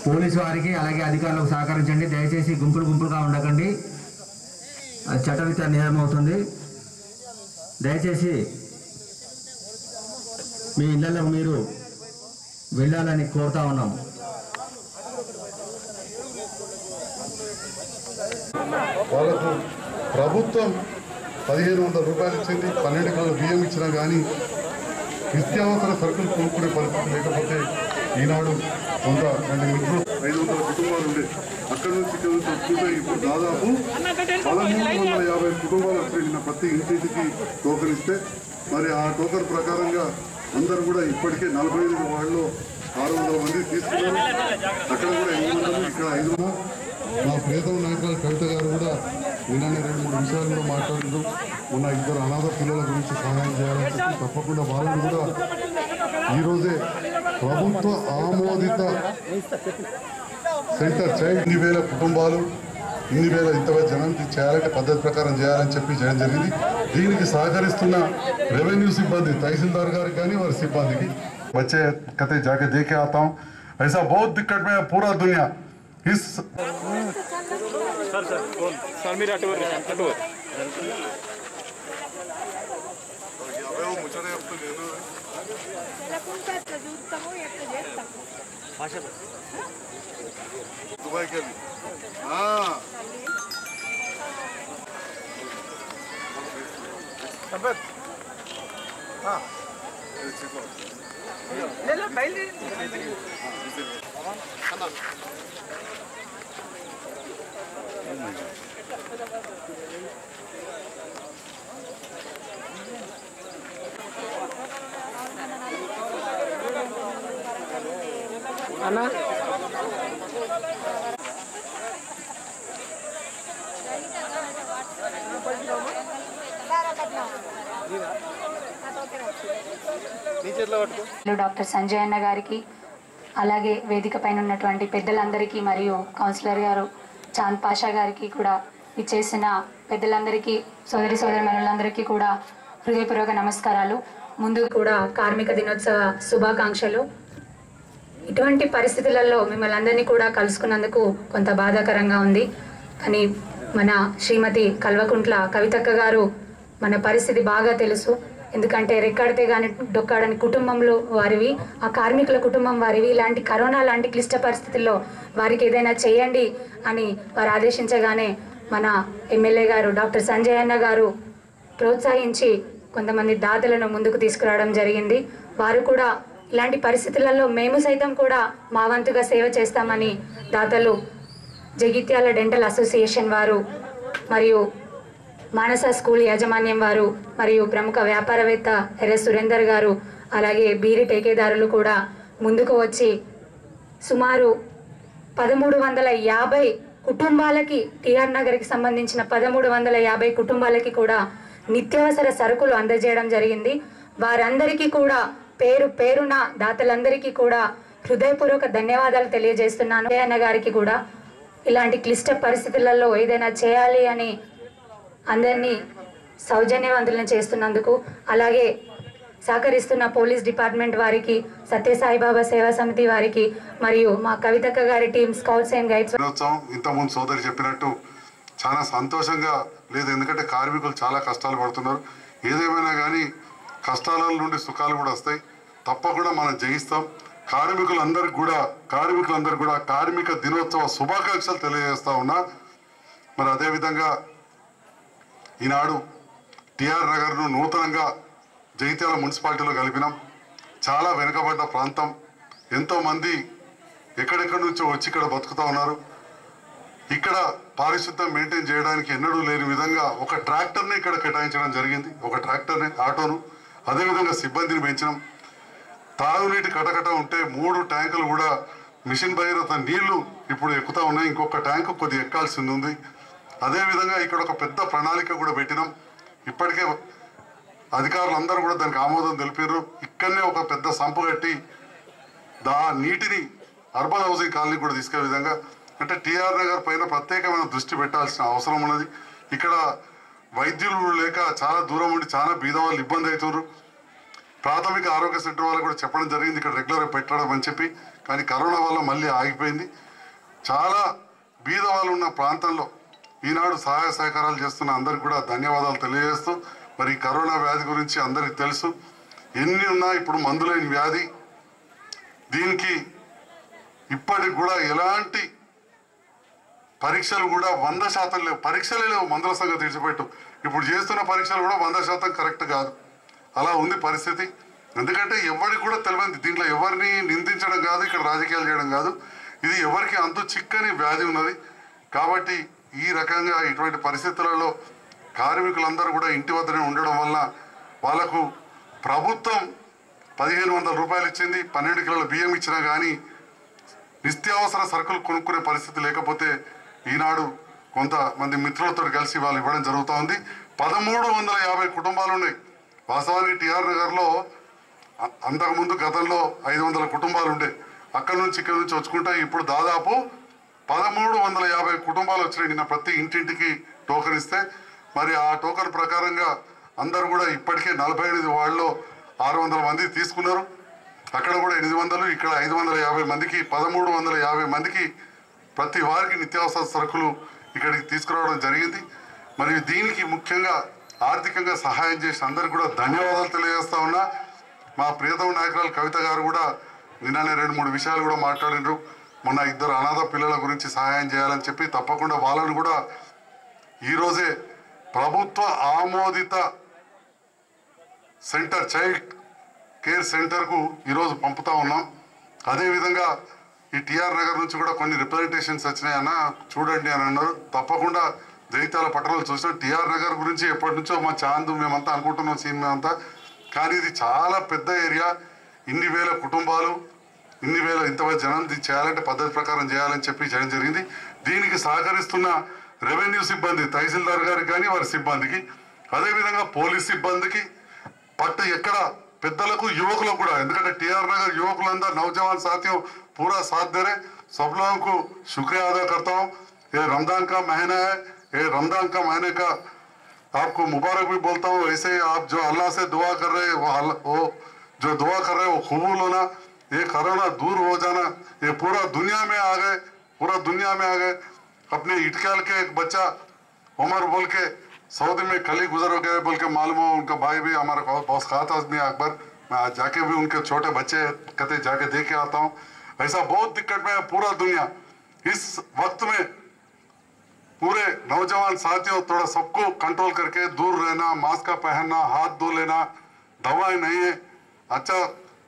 Police వారికి అలాగే అధికారులకు సహకరించండి దయచేసి గుంపులు గుంపులుగా ఉండకండి అది చట్టరీత్యా నేరం అవుతుంది దయచేసి మీ ఇళ్లలో మీరు వెళ్ళాలని కోరుతా ఉన్నాము వాళ్ళకు ప్రభుత్వం పదిహేను వందల రూపాయలు ఇచ్చింది పన్నెండు కిలోల బియ్యం ఇచ్చినా కానీ నిత్యావసర సరుకులు కొనుక్కునే పరిస్థితి లేకపోతే ఈనాడు కొంత రెండు ఇంట్లో ఐదు వందల కుటుంబాలు ఉండే అక్కడి నుంచి ఇక్కడ నుంచి వస్తుంటే ఇప్పుడు దాదాపు పదమూడు వందల యాభై కుటుంబాలు వచ్చి నిన్న ప్రతి ఇంటింటికి టోకెన్ ఇస్తే మరి ఆ టోకెన్ ప్రకారంగా అందరూ కూడా ఇప్పటికే నలభై ఐదు వాళ్ళు ఆరు వందల మంది తీసుకున్నారు అక్కడ కూడా ఎనిమిది వందలు ఇక్కడ ఐదు వందలు మా ప్రియతమ నాయకులు కవిత గారు కూడా నిన్ననే రెండు మూడు విషయాలు కూడా మాట్లాడుతూ ఉన్న ఇద్దరు అనాథ పిల్లల గురించి సహాయం చేయాలని చెప్పి తప్పకుండా వాళ్ళని కూడా ఈరోజే ప్రభుత్వ ఆమోదిత సెంటర్ చైల్డ్ ఇన్ని వేల కుటుంబాలు ఇన్ని వేల ఇంతవరకు జనానికి చేయాలంటే పద్ధతి ప్రకారం చేయాలని చెప్పి చేయడం జరిగింది దీనికి సహకరిస్తున్న రెవెన్యూ సిబ్బంది తహసీల్దార్ గారికి కానీ వారి సిబ్బందికి వచ్చే కతే జాకే దేకే ఆతాం ऐसा बहुत दिक्कत में है पूरा दुनिया इस సార్ మీరు అటు అటు నెలకుంటే ఎట్లా చూస్తాము ఎట్లా చేస్తాము దుబాయ్కి వెళ్ళి ఆ. డాక్టర్ సంజయ్ అన్న గారికి అలాగే వేదిక పైన ఉన్నటువంటి పెద్దలందరికీ మరియు కౌన్సిలర్ గారు చాంద్ పాషా గారికి కూడా ఇచ్చేసిన పెద్దలందరికీ సోదరి సోదరిమణులందరికీ కూడా హృదయపూర్వక నమస్కారాలు ముందు కూడా కార్మిక దినోత్సవ శుభాకాంక్షలు ఇటువంటి పరిస్థితులలో మిమ్మల్ని అందరినీ కూడా కలుసుకున్నందుకు కొంత బాధాకరంగా ఉంది కానీ మన శ్రీమతి కల్వకుంట్ల కవితక్క గారు మన పరిస్థితి బాగా తెలుసు ఎందుకంటే రెక్కాడితే కానీ డొక్కాడని కుటుంబంలో వారివి ఆ కార్మికుల కుటుంబం వారివి ఇలాంటి కరోనా లాంటి క్లిష్ట పరిస్థితుల్లో వారికి ఏదైనా చేయండి అని వారు ఆదేశించగానే మన ఎమ్మెల్యే గారు డాక్టర్ సంజయ్ అన్న గారు ప్రోత్సహించి కొంతమంది దాతలను ముందుకు తీసుకురావడం జరిగింది వారు కూడా ఇలాంటి పరిస్థితులలో మేము సైతం కూడా మా వంతుగా సేవ చేస్తామని దాతలు జగిత్యాల డెంటల్ అసోసియేషన్ వారు మరియు మానస స్కూల్ యాజమాన్యం వారు మరియు ప్రముఖ వ్యాపారవేత్త ఎర్ఎస్ సురేందర్ గారు అలాగే బీరి టేకేదారులు కూడా ముందుకు వచ్చి సుమారు పదమూడు వందల యాభై కుటుంబాలకి టిఆర్ నగర్కి సంబంధించిన పదమూడు వందల యాభై కుటుంబాలకి కూడా నిత్యావసర సరుకులు అందజేయడం జరిగింది వారందరికీ కూడా పేరు పేరున దాతలందరికీ కూడా హృదయపూర్వక ధన్యవాదాలు తెలియజేస్తున్నాను అన్న గారికి కూడా ఇలాంటి క్లిష్ట పరిస్థితులలో ఏదైనా చేయాలి అని అందరినీ సౌజన్యవంతులను చేస్తున్నందుకు అలాగే సహకరిస్తున్న పోలీస్ డిపార్ట్మెంట్ వారికి సత్యసాయిబాబా సేవా సమితి వారికి మరియు మా కవితక్క గారి టీం స్కౌట్స్ అండ్ గైడ్స్ దినోత్సవం ఇంతకుముందు సోదరి చెప్పినట్టు చాలా సంతోషంగా లేదు ఎందుకంటే కార్మికులు చాలా కష్టాలు పడుతున్నారు ఏదేమైనా కానీ కష్టాల నుండి సుఖాలు కూడా వస్తాయి తప్పకుండా మనం జయిస్తాం కార్మికులందరికీ కూడా కార్మికులందరికీ కూడా కార్మిక దినోత్సవ శుభాకాంక్షలు తెలియజేస్తా ఉన్నా మరి అదేవిధంగా ఈనాడు టిఆర్ నగర్ను నూతనంగా జగిత్యాల మున్సిపాలిటీలో కలిపినాం చాలా వెనుకబడ్డ ప్రాంతం ఎంతోమంది ఎక్కడెక్కడి నుంచో వచ్చి ఇక్కడ బతుకుతా ఉన్నారు ఇక్కడ పారిశుద్ధ్యం మెయింటైన్ చేయడానికి ఎన్నడూ లేని విధంగా ఒక ట్రాక్టర్ని ఇక్కడ కేటాయించడం జరిగింది ఒక ట్రాక్టర్ని ఆటోను అదేవిధంగా సిబ్బందిని పెంచడం తాగునీటి కటకట ఉంటే మూడు ట్యాంకులు కూడా మిషన్ భగీరథ నీళ్లు ఇప్పుడు ఎక్కుతా ఉన్నాయి ఇంకొక ట్యాంకు కొద్ది ఎక్కాల్సింది ఉంది అదేవిధంగా ఇక్కడ ఒక పెద్ద ప్రణాళిక కూడా పెట్టినాం ఇప్పటికే అధికారులు అందరూ కూడా దానికి ఆమోదం తెలిపారు ఇక్కడనే ఒక పెద్ద సంపు కట్టి దా నీటిని అర్బన్ హౌసింగ్ కాలనీ కూడా తీసుకెళ్లే విధంగా అంటే టిఆర్ నగర్ పైన ప్రత్యేకమైన దృష్టి పెట్టాల్సిన అవసరం ఉన్నది ఇక్కడ వైద్యులు లేక చాలా దూరం ఉండి చాలా బీద వాళ్ళు ఇబ్బంది అవుతున్నారు ప్రాథమిక ఆరోగ్య సెంటర్ వాళ్ళకు కూడా చెప్పడం జరిగింది ఇక్కడ రెగ్యులర్గా పెట్టడం అని చెప్పి కానీ కరోనా వల్ల మళ్ళీ ఆగిపోయింది చాలా బీద వాళ్ళు ఉన్న ప్రాంతంలో ఈనాడు సహాయ సహకారాలు చేస్తున్న అందరికి కూడా ధన్యవాదాలు తెలియజేస్తూ మరి ఈ కరోనా వ్యాధి గురించి అందరికి తెలుసు ఎన్ని ఉన్నా ఇప్పుడు మందులేని వ్యాధి దీనికి ఇప్పటికి కూడా ఎలాంటి పరీక్షలు కూడా వంద శాతం లేవు పరీక్షలే లేవు మందుల సంగతి విడిచిపెట్టు ఇప్పుడు చేస్తున్న పరీక్షలు కూడా వంద శాతం కరెక్ట్ కాదు అలా ఉంది పరిస్థితి ఎందుకంటే ఎవరికి కూడా తెలియదు దీంట్లో ఎవరిని నిందించడం కాదు ఇక్కడ రాజకీయాలు చేయడం కాదు ఇది ఎవరికి అంతు చిక్కని వ్యాధి ఉన్నది కాబట్టి ఈ రకంగా ఇటువంటి పరిస్థితులలో కార్మికులందరూ కూడా ఇంటి వద్దనే ఉండడం వల్ల వాళ్ళకు ప్రభుత్వం పదిహేను వందల రూపాయలు ఇచ్చింది పన్నెండు కిలోల బియ్యం ఇచ్చినా కానీ నిత్యావసర సరుకులు కొనుక్కునే పరిస్థితి లేకపోతే ఈనాడు కొంతమంది మిత్రులతో కలిసి వాళ్ళు ఇవ్వడం జరుగుతూ ఉంది పదమూడు వందల యాభై కుటుంబాలు ఉన్నాయి వాస్తవానికి టిఆర్ నగర్లో అ- అంతకుముందు గతంలో ఐదు వందల కుటుంబాలు ఉండే అక్కడి నుంచి ఇక్కడి నుంచి వచ్చుకుంటే ఇప్పుడు దాదాపు పదమూడు వందల యాభై కుటుంబాలు వచ్చినాయి నిన్న ప్రతి ఇంటింటికి టోకెన్ ఇస్తే మరి ఆ టోకెన్ ప్రకారంగా అందరూ కూడా ఇప్పటికే నలభై ఎనిమిది వాళ్ళలో ఆరు వందల మంది తీసుకున్నారు అక్కడ కూడా ఎనిమిది వందలు ఇక్కడ ఐదు వందల యాభై మందికి పదమూడు వందల యాభై మందికి ప్రతి వారికి నిత్యావసర సరుకులు ఇక్కడికి తీసుకురావడం జరిగింది మరియు దీనికి ముఖ్యంగా ఆర్థికంగా సహాయం చేసిన అందరికి కూడా ధన్యవాదాలు తెలియజేస్తా ఉన్నా మా ప్రియతమ నాయకురాలు కవిత గారు కూడా నిన్ననే రెండు మూడు విషయాలు కూడా మాట్లాడినారు మొన్న ఇద్దరు అనాథ పిల్లల గురించి సహాయం చేయాలని చెప్పి తప్పకుండా వాళ్ళని కూడా ఈరోజే ప్రభుత్వ ఆమోదిత సెంటర్ చైల్డ్ కేర్ సెంటర్కు ఈరోజు పంపుతా ఉన్నాం అదేవిధంగా ఈ టిఆర్ నగర్ నుంచి కూడా కొన్ని రిప్రజెంటేషన్స్ వచ్చినాయి అన్న చూడండి అని అన్నారు తప్పకుండా జైతాల పట్టణంలో చూసిన టిఆర్ నగర్ గురించి ఎప్పటి నుంచో మా చాందు మేమంతా అనుకుంటున్నాం సీన్ మేమంతా కానీ ఇది చాలా పెద్ద ఏరియా ఇన్ని వేల కుటుంబాలు ఇన్ని వేల ఇంతమంది జనం ఇది చేయాలంటే పద్ధతి ప్రకారం చేయాలని చెప్పి చేయడం జరిగింది దీనికి సహకరిస్తున్న రెవెన్యూ సిబ్బంది తహసీల్దార్ గారికి కానీ వారి సిబ్బందికి అదేవిధంగా పోలీస్ సిబ్బందికి పట్టు ఎక్కడ పెద్దలకు యువకులకు కూడా ఎందుకంటే టిఆర్ नगर युवकुलंदर नौजवान साथियों पूरा साथ दे रहे सब लोगों को शुक्रिया अदा करता हूँ ये रमजान का महीना है ये रमजान का महीने का आपको मुबारक भी बोलता हूँ ऐसे ही आप जो अल्लाह से दुआ कर रहे हैं वो अल्लाह- वो जो दुआ कर रहे हैं वो कबूल होना ये कोरोना दूर हो जाना ये पूरा दुनिया में आ गए पूरा दुनिया में आ गए अपने इटकाल के एक बच्चा उमर बोल के सऊदी में कल ही गुजर हो गए बोल के मालूम हो उनका भाई भी हमारा बहुत बहुत खास आदमी है अकबर मैं आज जाके भी उनके छोटे बच्चे कहते जाके देख के आता हूँ ऐसा बहुत दिक्कत में है पूरा दुनिया इस वक्त में पूरे नौजवान साथियों थोड़ा सबको कंट्रोल करके दूर रहना मास्क का पहनना हाथ धो लेना दवाई नहीं है अच्छा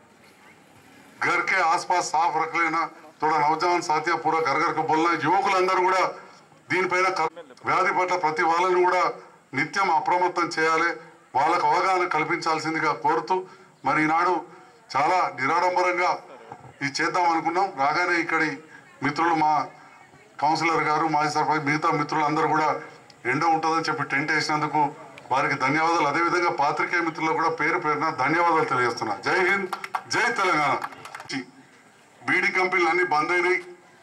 घर के आसपास साफ रख लेना थोड़ा नौजवान साथियों पूरा घर घर को बोलना యువకులందరూ కూడా దీనిపైన క- వ్యాధి పట్ల ప్రతి వాళ్ళని కూడా నిత్యం అప్రమత్తం చేయాలి వాళ్ళకు అవగాహన కల్పించాల్సిందిగా కోరుతూ మరి ఈనాడు చాలా నిరాడంబరంగా ఇది చేద్దాం అనుకున్నాం రాగానే ఇక్కడి మిత్రులు మా కౌన్సిలర్ గారు మాజీ సర్పంచ్ మిగతా మిత్రులందరూ కూడా ఎండ ఉంటుందని చెప్పి టెంట్ వేసినందుకు వారికి ధన్యవాదాలు అదేవిధంగా పాత్రికేయ మిత్రులకు కూడా పేరు పేరున ధన్యవాదాలు తెలియజేస్తున్నా జై హింద్ జై తెలంగాణ బీడీ కంపెనీలు అన్ని బంద్ అయినాయి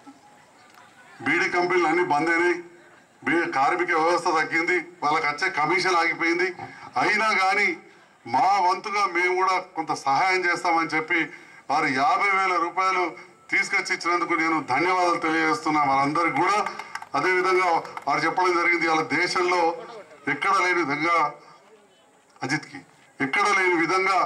బీడీ కంపెనీలు అన్ని బంద్ అయినాయి బీ- కార్మిక వ్యవస్థ తగ్గింది వాళ్ళకి వచ్చే కమిషన్ ఆగిపోయింది అయినా కానీ మా వంతుగా మేము కూడా కొంత సహాయం చేస్తామని చెప్పి వారు యాభై వేల రూపాయలు తీసుకొచ్చి ఇచ్చినందుకు నేను ధన్యవాదాలు తెలియజేస్తున్నా వారందరికి కూడా అదేవిధంగా వారు చెప్పడం జరిగింది వాళ్ళ దేశంలో ఎక్కడ లేని విధంగా అజిత్కి ఎక్కడ లేని విధంగా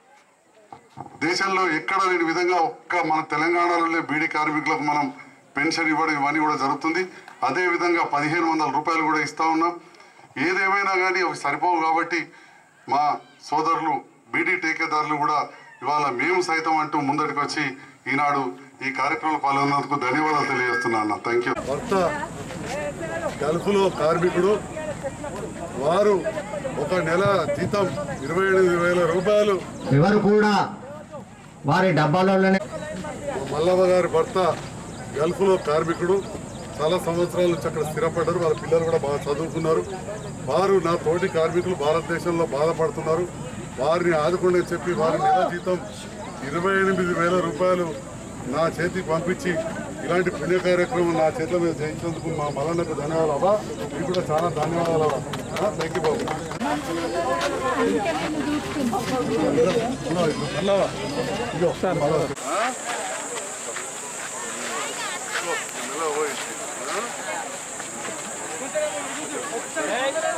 దేశంలో ఎక్కడ లేని విధంగా ఒక్క మన తెలంగాణలోనే బీడీ కార్మికులకు మనం పెన్షన్ ఇవ్వడం ఇవన్నీ కూడా జరుగుతుంది అదే విధంగా పదిహేను వందల రూపాయలు కూడా ఇస్తా ఉన్నాం ఏదేమైనా కానీ అవి సరిపోవు కాబట్టి మా సోదరులు బీడీ ఠేకేదారులు కూడా ఇవాళ మేము సైతం అంటూ ముందటికి వచ్చి ఈనాడు ఈ కార్యక్రమంలో పాల్గొన్నందుకు ధన్యవాదాలు తెలియజేస్తున్నాను అన్న థ్యాంక్ యూ భర్త గల్ఫ్లో కార్మికుడు వారు ఒక నెల జీతం ఇరవై ఎనిమిది వేల రూపాయలు ఎవరు కూడా వారి డబ్బాలోనే మల్లవ్వ గారి భర్త గల్ఫ్లో కార్మికుడు చాలా సంవత్సరాల నుంచి అక్కడ స్థిరపడ్డారు వాళ్ళ పిల్లలు కూడా బాగా చదువుకున్నారు వారు నా తోటి కార్మికులు భారతదేశంలో బాధపడుతున్నారు వారిని ఆదుకునే చెప్పి వారి నెల జీతం ఇరవై ఎనిమిది వేల రూపాయలు నా చేతికి పంపించి ఇలాంటి పుణ్య కార్యక్రమం నా చేతుల మీద చేయించేందుకు మా మల్లన్నకు ధన్యవాదాలు అవ్వ మీకు కూడా చాలా ధన్యవాదాలు అవ్వ థ్యాంక్ యూ బాబు ఇదిగో, మల్లవ్వ. ఇదిగో, మల్లవ్వ.